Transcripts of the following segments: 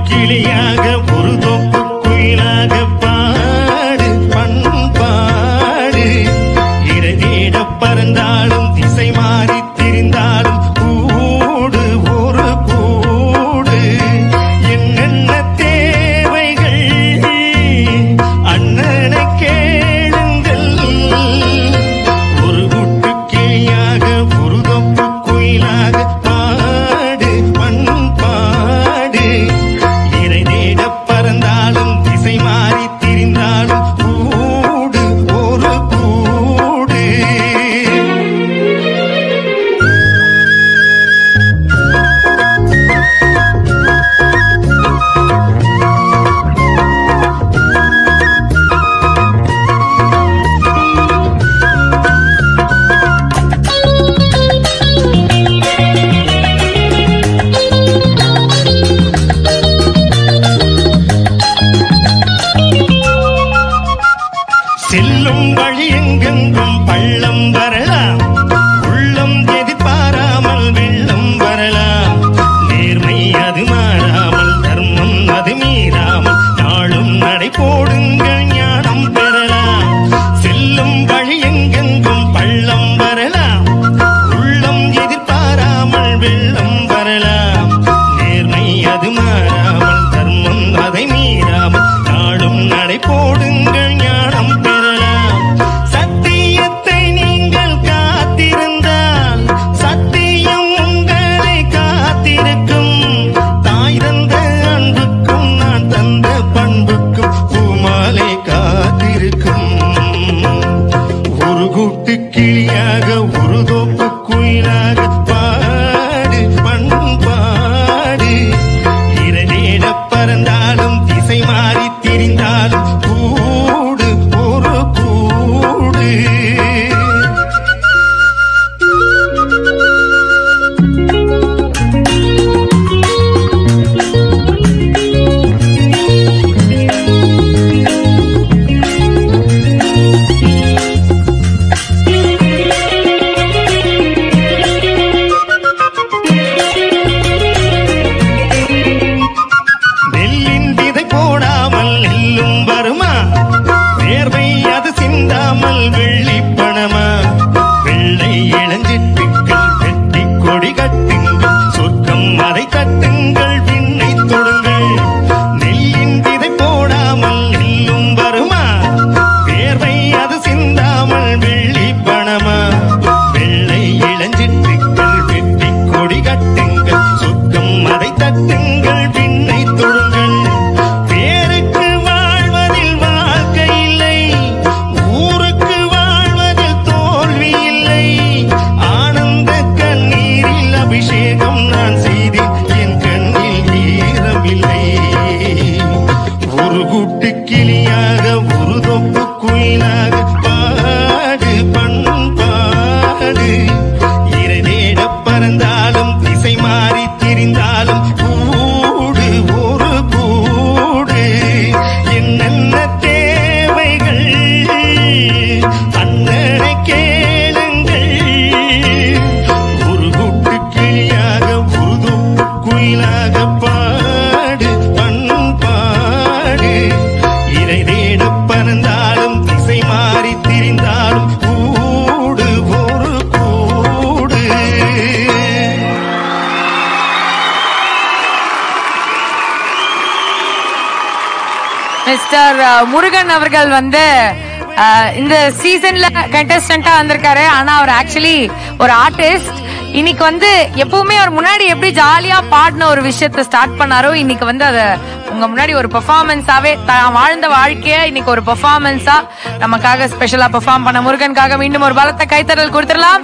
கிளியாக ஒரு தொப்பு குயிலாக பாடு பண்பாடு இரதேட பறந்தாலும் திசை மாறி திரிந்தாலும் கூடு ஒரு கூடு என்னென்ன தேவைகள் அண்ணனை கேளுங்கள் ஒரு குட்டு கிளியாக ஒரு தொப்பு குயிலாக பாடு பண்பாடு இறை தேட பறந்தாலும் திசை மாறி திரிந்தாலும் கூடு ஒரு கூடு செல்லும் வழி எங்கெங்கும் பள்ளம் வரலாம் உள்ளம் எதிர்பாராமல் வெள்ளம் வரலாம் நேர்மை அது மாறாமல் தர்மம் அது மீறாமல் நாளும் நடை போடுங்கள் ஞானம் பெறலாம் செல்லும் வழி எங்கெங்கும் பள்ளம் வரலாம் உள்ளம் எதிர்பாராமல் வெள்ளம் வரலாம் நேர்மை அது மாறாமல் தர்மம் அதை மீறாமல் நாளும் நடை போடுங்கள் ஞானம் பெறலாம் சத்தியத்தை நீங்கள் காத்திருந்தால் சத்தியம் உங்களை காத்திருக்கும் தாய் தந்த அன்புக்கும் நான் தந்த பண்புக்கும் பூமாலை காத்திருக்கும் ஒரு கூட்டு கிளியாக ஒரு தோப்பு குயிலாக பாடு பண்பாடு இரநேட பறந்தாலும் திசை மாறி திரிந்தாலும் கூடு ஒரு கூடு நெல்லின் விதை போடாமல் நெல்லும் வருமா வேர்வை அது சிந்தாமல் வெள்ளி பணமா வெள்ளை இளஞ்சிட்டுக்கள் வெட்டி கொடி கட்டுங்கள் சொர்க்கம் அதை தட்டுங்கள் விண்ணை தொடுங்கள் நெல்லின் விதை போடாமல் நெல்லும் வருமா வேர்வை அது சிந்தாமல் வெள்ளி பணமா வெள்ளை இளஞ்சிட்டுக்கள் வெட்டி கொடி கட்டுங்கள் சொர்க்கம் அதை தட்டுங்கள் விண்ணை தொடுங்கள் பேருக்கு வாழ்வதில் வாழ்க்கை இல்லை ஊருக்கு வாழ்வதில் தோல்வி இல்லை ஆனந்த கண்ணீரில் அபிஷேகம் நான் செய்தேன் என் கண்ணில் ஈரமில்லை ஒரு கூட்டு கிளியாக ஒரு தொப்பு குயிலாக பாடு பண்பாடு இறை தேட பறந்தாலும் திசை மாறி திரிந்தாலும் கூடு ஒரு கூடு என்னென்ன தேவைகள் அண்ணனை கேளுங்கள் ஒரு கூட்டு கிளியாக ஒரு தொப்பு குயிலாக பாடு பண்பாடு இறை தேட பறந்தாலும் திசை மாறி திரிந்தாலும் கூடு ஒரு கூடு மிஸ்டர் முருகன் அவர்கள் வந்து அஹ், இந்த சீசன்ல கண்டஸ்டண்டா வந்திருக்காரு ஆனா அவர் ஆக்சுவலி ஒரு ஆர்டிஸ்ட் இன்னைக்கு வந்து எப்பவுமே அவர் முன்னாடி எப்படி ஜாலியா பாடின ஒரு விஷயத்த ஸ்டார்ட் பண்ணாரோ இன்னைக்கு வந்து அத உங்க முன்னாடி ஒரு பெர்ஃபார்மன்ஸாவே தான் வாழ்ந்த வாழ்க்கைய இன்னைக்கு ஒரு பெர்ஃபார்மன்ஸா நமக்காக ஸ்பெஷலா பெர்ஃபார்ம் பண்ண முருகனுக்காக மீண்டும் ஒரு பலத்த கைத்தறல் கொடுத்துடலாம்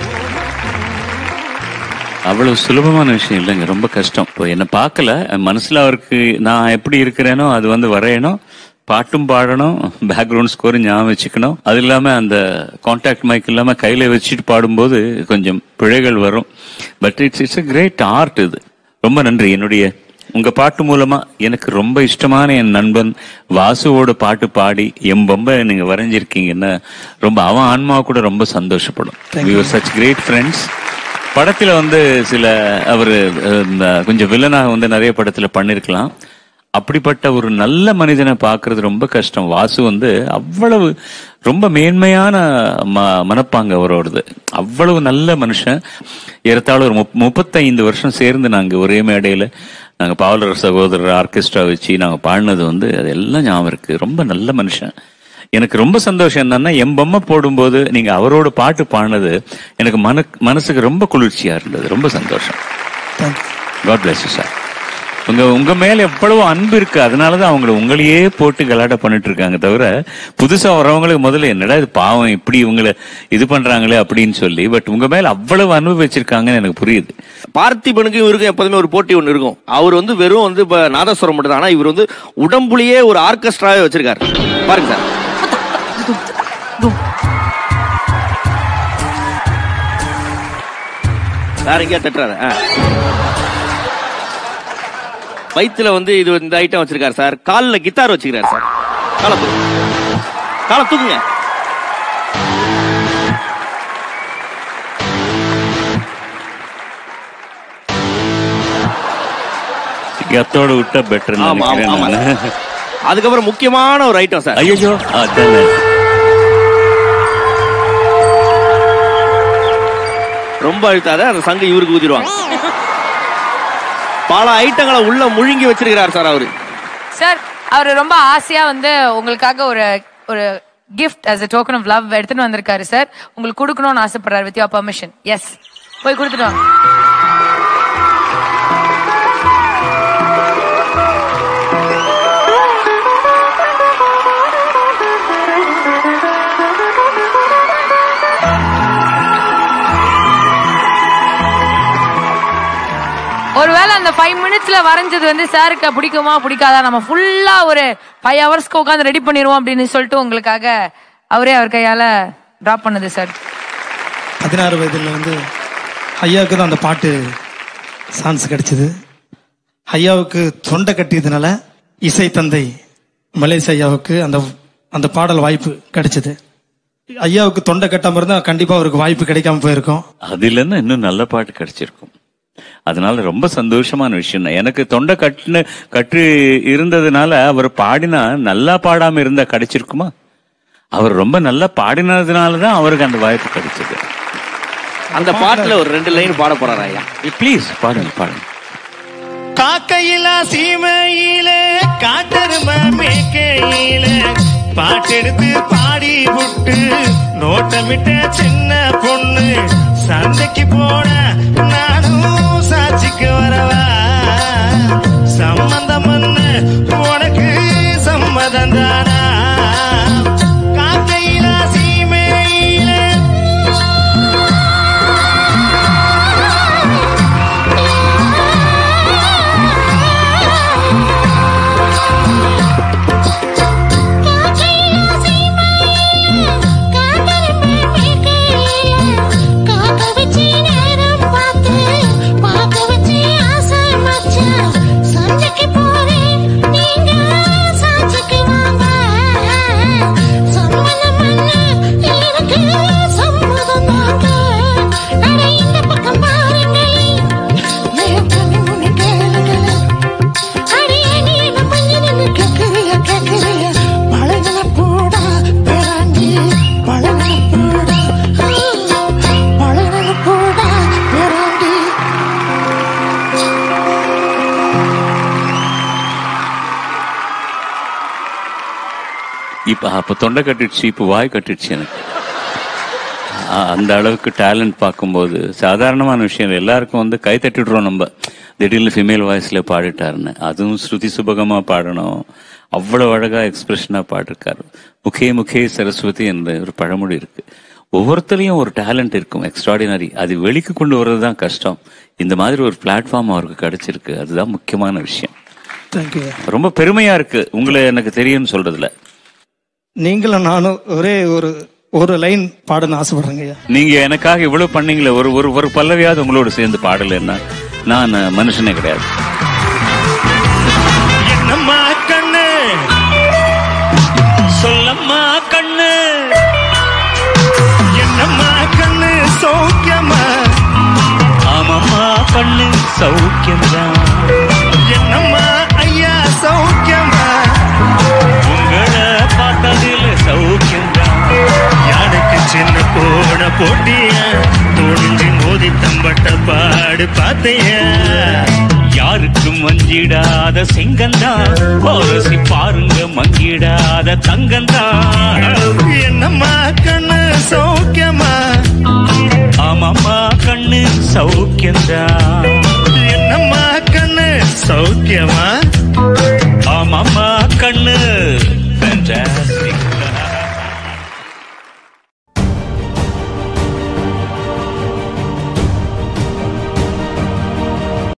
அவ்வளவு சுலபமான விஷயம் இல்லைங்க ரொம்ப கஷ்டம் இப்போ என்ன பார்க்கல மனசுல அவருக்கு நான் எப்படி இருக்கிறேனோ அது வந்து வரையணும் பாட்டும் பாடணும் பேக்ரவுண்ட் ஸ்கோரும் ஞாபகம் வச்சுக்கணும் அது இல்லாம அந்த கான்டாக்ட் மைக் இல்லாம கையில வச்சுட்டு பாடும்போது கொஞ்சம் பிழைகள் வரும் but it's it's a great art இது ரொம்ப நன்றி என்னுடைய உங்க பாட்டு மூலமா எனக்கு ரொம்ப இஷ்டமான என் நண்பன் வாசுவோட பாட்டு பாடி என் பொம்ப நீங்க வரைஞ்சிருக்கீங்கன்னா ரொம்ப அவன் ஆன்மா கூட ரொம்ப சந்தோஷப்படும் we were such great friends படத்துல வந்து சில அவர் கொஞ்சம் வில்லனாக வந்து நிறைய படத்துல பண்ணிருக்கலாம் அப்படிப்பட்ட ஒரு நல்ல மனிதனை பார்க்கிறது ரொம்ப கஷ்டம் வாசு வந்து அவ்வளவு ரொம்ப மேன்மையான ம மனப்பாங்க அவரோடது அவ்வளவு நல்ல மனுஷன் ஏறத்தாழ ஒரு முப் முப்பத்தைந்து வருஷம் சேர்ந்து நாங்கள் ஒரே மேடையில் நாங்கள் பாவலர் சகோதரர் ஆர்கெஸ்ட்ரா வச்சு நாங்கள் பாடினது வந்து அது எல்லாம் ஞாபகம் இருக்கு ரொம்ப நல்ல மனுஷன் எனக்கு ரொம்ப சந்தோஷம் என்னன்னா என் பொம்மை போடும்போது நீங்க அவரோட பாட்டு பாடினது எனக்கு மன மனசுக்கு ரொம்ப குளிர்ச்சியா இருந்தது ரொம்ப சந்தோஷம் காட் பிளஸ் யூ சார் உங்க உங்க மேல எவ்வளவு அன்பு இருக்கு அதனாலதான் அவங்கள உங்களையே போட்டு கலாட்ட பண்ணிட்டு இருக்காங்க தவிர புதுசா வரவங்களுக்கு முதல்ல என்னடா இது பாவம் இப்படி இவங்கள இது பண்றாங்களே அப்படின்னு சொல்லி பட் உங்க மேல அவ்வளவு அன்பு வச்சிருக்காங்கன்னு எனக்கு புரியுது பார்த்திபனுக்கும் இவருக்கும் எப்போதுமே ஒரு போட்டி ஒன்று இருக்கும் அவர் வந்து வெறும் வந்து இப்ப நாதஸ்வரம் மட்டும் தான் ஆனா இவர் வந்து உடம்புலயே ஒரு ஆர்கெஸ்ட்ராவே வச்சிருக்காரு பாருங்க சார் வேற எங்கேயா தட்டுறாரு ஆ. வயித்துல வந்து இது இந்த ஐட்டம் வச்சிருக்காரு சார் கால்ல கிட்டார் வச்சுக்கிறாரு சார் காலை தூக்கு காலை தூக்குங்க கத்தோட விட்டா பெட்டர் ஆமா ஆமா ஆமா அதுக்கப்புறம் முக்கியமான ஒரு ஐட்டம் சார் ஐயோ அதானே ரொம்ப அழுத்தாத அந்த சங்கு இவருக்கு ஊதிடுவாங்க பல ஐட்டங்களை உள்ள முழுங்கி வச்சிருக்கிறார் சார் அவரு சார் அவர் ரொம்ப ஆசையா வந்து உங்களுக்காக ஒரு ஒரு gift as a token of love எடுத்துட்டு வந்திருக்காரு சார் உங்களுக்கு கொடுக்கணும்னு ஆசைப்படுறாரு வித் யோர் பர்மிஷன் எஸ் போய் கொடுத்துட்டு வாங்க ஒருவேளை அந்த ஃபைவ் மினிட்ஸ்ல வரைஞ்சது வந்து சாருக்கு பிடிக்குமா பிடிக்காதா நம்ம ஃபுல்லா ஒரு ஃபைவ் ஹவர்ஸ்க்கு உட்காந்து ரெடி பண்ணிடுவோம் அப்படின்னு சொல்லிட்டு உங்களுக்காக அவரே அவர் கையால டிராப் பண்ணது சார் பதினாறு வயதில் வந்து ஐயாவுக்கு தான் அந்த பாட்டு சான்ஸ் கிடைச்சது ஐயாவுக்கு தொண்டை கட்டியதுனால இசை தந்தை மலேசிய ஐயாவுக்கு அந்த அந்த பாடல் வாய்ப்பு கிடைச்சது ஐயாவுக்கு தொண்டை கட்டாம இருந்தா கண்டிப்பா அவருக்கு வாய்ப்பு கிடைக்காம போயிருக்கும் அதுல இருந்து இன்னும் நல்ல பாட்டு கிடைச்சிருக்கும் அதனால ரொம்ப சந்தோஷமான விஷயம் தான் எனக்கு தொண்டை கட்டுன கட்டு இருந்ததுனால அவர் பாடினா நல்லா பாடாம இருந்தா கிடைச்சிருக்குமா அவர் ரொம்ப நல்லா பாடினதுனால தான் அவருக்கு அந்த வாய்ப்பு கிடைச்சது அந்த பாட்டுல ஒரு ரெண்டு லைன் பாட போறாரு ஐயா ப்ளீஸ் பாடுங்க பாடுங்க காக்கையிலா சீமையிலே காட்டரும மேக்கையிலே பாட்டெடுத்து பாடி விட்டு நோட்டமிட்ட சின்ன பொண்ணு சந்தைக்கு போன நானும் சாட்சிக்கு வரவா சம்மந்தம் உனக்கு சம்மதம் தானா காக்கையிலா சீமையிலே இப்ப அப்ப தொண்டை கட்டிடுச்சு இப்ப வாய் கட்டிடுச்சு எனக்கு அ- அந்த அளவுக்கு டேலண்ட் பார்க்கும்போது சாதாரணமான விஷயம் இல்லை. எல்லாருக்கும் வந்து கை தட்டிடுறோம் நம்ம திடீர்னு ஃபீமேல் வாய்ஸ்ல பாடிட்டாருன்னு அதுவும் ஸ்ருதி சுபகமா பாடணும் அவ்வளவு அழகா எக்ஸ்பிரஷனா பாடிருக்காரு முகே முகே சரஸ்வதி என்ற ஒரு பழமொழி இருக்கு ஒவ்வொருத்தரையும் ஒரு டேலண்ட் இருக்கும் எக்ஸ்ட்ராடினரி அது வெளிக்கு கொண்டு வர்றது தான் கஷ்டம் இந்த மாதிரி ஒரு பிளாட்ஃபார்ம் அவருக்கு கிடைச்சிருக்கு அதுதான் முக்கியமான விஷயம் தேங்க்யூ ரொம்ப பெருமையா இருக்கு உங்களை எனக்கு தெரியும்னு சொல்றதுல நீங்களும் நானும் ஒரே ஒரு ஒரு லைன் பாடணும்னு ஆசைப்படுறேங்க ஐயா நீங்க எனக்காக இவ்வளவு பண்ணீங்களே ஒரு ஒரு ஒரு பல்லவியாவது உங்களோட சேர்ந்து பாடலைன்னா நான் மனுஷனே கிடையாது என்னம்மா கண்ணு சொல்லம்மா கண்ணு என்னம்மா கண்ணு சௌக்கியமா ஆமாம்மா பண்ணு சௌக்கியம்தான் என்னம்மா ஐயா சௌக்கியம் போட்டிய துணிஞ்சு மோதி தம்பட்ட பாடு பார்த்தைய யாருக்கும் மஞ்சிடாத செங்கந்தா போரசி பாருங்க மங்கிடாத தங்கந்தா என்னம்மா கண்ணு சௌக்கியமா ஆமாம்மா கண்ணு சௌக்கியந்தா என்னம்மா கண்ணு சௌக்கியமா